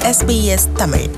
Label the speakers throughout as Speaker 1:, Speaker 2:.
Speaker 1: SBS Tamil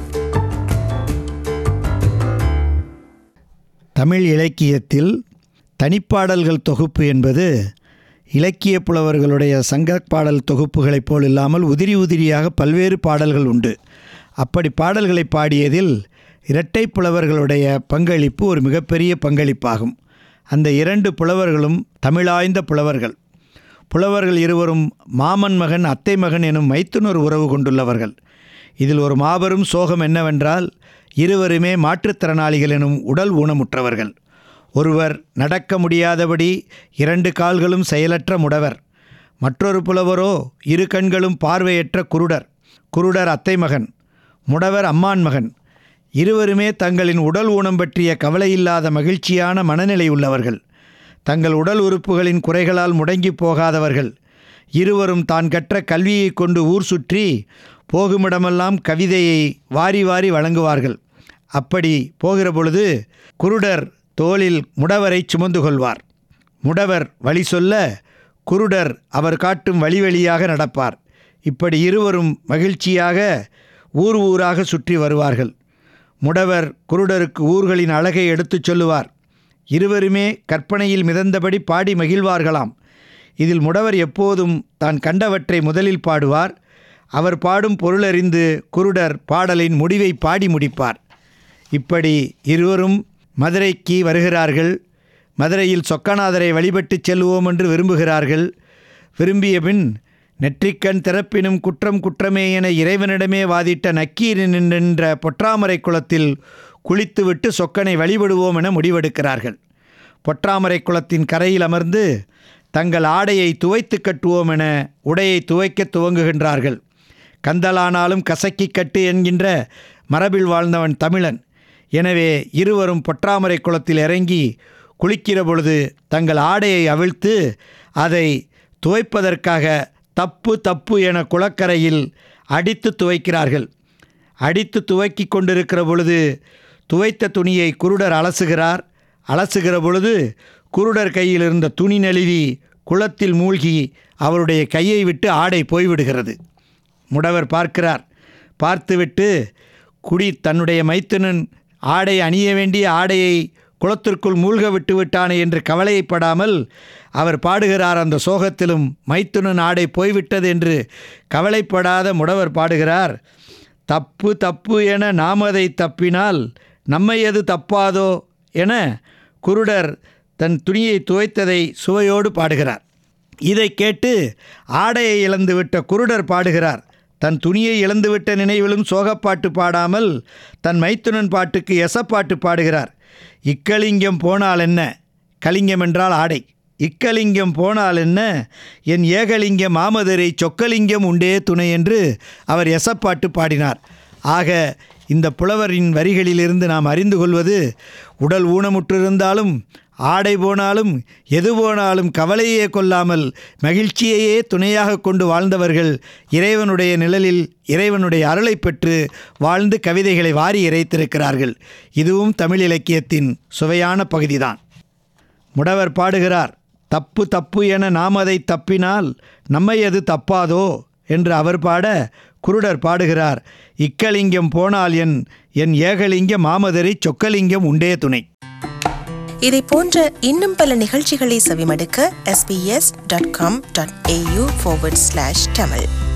Speaker 2: Tamil இலக்கியத்தில் தனிப்பாடல்கள் தொகுப்பு என்பது இலக்கிய புலவர்களுடைய சங்கப் பாடல் தொகுப்புகளைப் போல் இல்லாமல் உதிரி உதிரியாக பல்வேறு பாடல்கள் உண்டு அப்படி பாடல்களை பாடியதில் இரட்டை புலவர்களுடைய பங்களிப்பு ஒரு மிகப்பெரிய பங்களிப்பாகும் அந்த இரண்டு புலவர்களும் தமிழாய்ந்த புலவர்கள் புலவர்கள் இருவரும் மாமன் மகன் அத்தை மகன் எனும் மைத்துனர் உறவு கொண்டுள்ளவர்கள் இதில் ஒரு மாபெரும் சோகம் என்னவென்றால் இருவருமே மாற்றுத்திறனாளிகள் எனும் உடல் ஊனமுற்றவர்கள் ஒருவர் நடக்க முடியாதபடி இரண்டு கால்களும் செயலற்ற முடவர் மற்றொரு புலவரோ இரு கண்களும் பார்வையற்ற குருடர் குருடர் அத்தை மகன் முடவர் அம்மான் மகன் இருவருமே தங்களின் உடல் ஊனம் பற்றிய கவலையில்லாத மகிழ்ச்சியான மனநிலை உள்ளவர்கள் தங்கள் உடல் உறுப்புகளின் குறைகளால் முடங்கி போகாதவர்கள் இருவரும் தான் கற்ற கல்வியை கொண்டு ஊர் சுற்றி போகுமிடமெல்லாம் கவிதையை வாரி வாரி வழங்குவார்கள் அப்படி போகிற பொழுது குருடர் தோளில் முடவரை சுமந்து கொள்வார் முடவர் வழி சொல்ல குருடர் அவர் காட்டும் வழி வழியாக நடப்பார் இப்படி இருவரும் மகிழ்ச்சியாக ஊர் ஊராக சுற்றி வருவார்கள் முடவர் குருடருக்கு ஊர்களின் அழகை எடுத்துச் சொல்லுவார் இருவருமே கற்பனையில் மிதந்தபடி பாடி மகிழ்வார்களாம் இதில் முடவர் எப்போதும் தான் கண்டவற்றை முதலில் பாடுவார் அவர் பாடும் பொருளறிந்து குருடர் பாடலின் முடிவை பாடி முடிப்பார் இப்படி இருவரும் மதுரைக்கு வருகிறார்கள் மதுரையில் சொக்கநாதரை வழிபட்டு செல்வோம் என்று விரும்புகிறார்கள் விரும்பிய பின் நெற்றிக்கண் திறப்பினும் குற்றம் குற்றமே என இறைவனிடமே வாதிட்ட நக்கீர் நின்ற பொற்றாமரை குளத்தில் குளித்துவிட்டு சொக்கனை வழிபடுவோம் என முடிவெடுக்கிறார்கள் பொற்றாமரை குளத்தின் கரையில் அமர்ந்து தங்கள் ஆடையை துவைத்து கட்டுவோம் என உடையை துவைக்க துவங்குகின்றார்கள் கந்தலானாலும் கசக்கி கட்டு என்கின்ற மரபில் வாழ்ந்தவன் தமிழன் எனவே இருவரும் பொற்றாமரை குளத்தில் இறங்கி குளிக்கிற பொழுது தங்கள் ஆடையை அவிழ்த்து அதை துவைப்பதற்காக தப்பு தப்பு என குளக்கரையில் அடித்து துவைக்கிறார்கள் அடித்து துவைக்கி கொண்டிருக்கிற பொழுது துவைத்த துணியை குருடர் அலசுகிறார் அலசுகிற பொழுது குருடர் கையில் இருந்த துணி நழுவி குளத்தில் மூழ்கி அவருடைய கையை விட்டு ஆடை போய்விடுகிறது முடவர் பார்க்கிறார் பார்த்துவிட்டு குடி தன்னுடைய மைத்துனன் ஆடை அணிய வேண்டிய ஆடையை குளத்திற்குள் மூழ்க விட்டு விட்டானே என்று கவலைப்படாமல் அவர் பாடுகிறார் அந்த சோகத்திலும் மைத்துனன் ஆடை போய்விட்டது என்று கவலைப்படாத முடவர் பாடுகிறார் தப்பு தப்பு என நாம் அதை தப்பினால் நம்மை எது தப்பாதோ என குருடர் தன் துணியை துவைத்ததை சுவையோடு பாடுகிறார் இதை கேட்டு ஆடையை இழந்துவிட்ட குருடர் பாடுகிறார் தன் துணியை இழந்துவிட்ட நினைவிலும் சோகப்பாட்டு பாடாமல் தன் மைத்துனன் பாட்டுக்கு எசப்பாட்டு பாடுகிறார் இக்கலிங்கம் போனால் என்ன கலிங்கம் என்றால் ஆடை இக்கலிங்கம் போனால் என்ன என் ஏகலிங்கம் மாமதுரை சொக்கலிங்கம் உண்டே துணை என்று அவர் எசப்பாட்டு பாடினார் ஆக இந்த புலவரின் வரிகளிலிருந்து நாம் அறிந்து கொள்வது உடல் ஊனமுற்றிருந்தாலும் ஆடை போனாலும் எது போனாலும் கவலையே கொள்ளாமல் மகிழ்ச்சியையே துணையாக கொண்டு வாழ்ந்தவர்கள் இறைவனுடைய நிழலில் இறைவனுடைய அருளை பெற்று வாழ்ந்து கவிதைகளை வாரி இறைத்திருக்கிறார்கள் இதுவும் தமிழ் இலக்கியத்தின் சுவையான பகுதிதான் முடவர் பாடுகிறார் தப்பு தப்பு என நாம் அதை தப்பினால் நம்மை அது தப்பாதோ என்று அவர் பாட குருடர் பாடுகிறார் இக்கலிங்கம் போனால் என் என் ஏகலிங்க மாமதரை சொக்கலிங்கம் உண்டே துணை
Speaker 1: இதை போன்ற இன்னும் பல நிகழ்ச்சிகளை செவிமடுக்க sbs.com.au forward slash tamil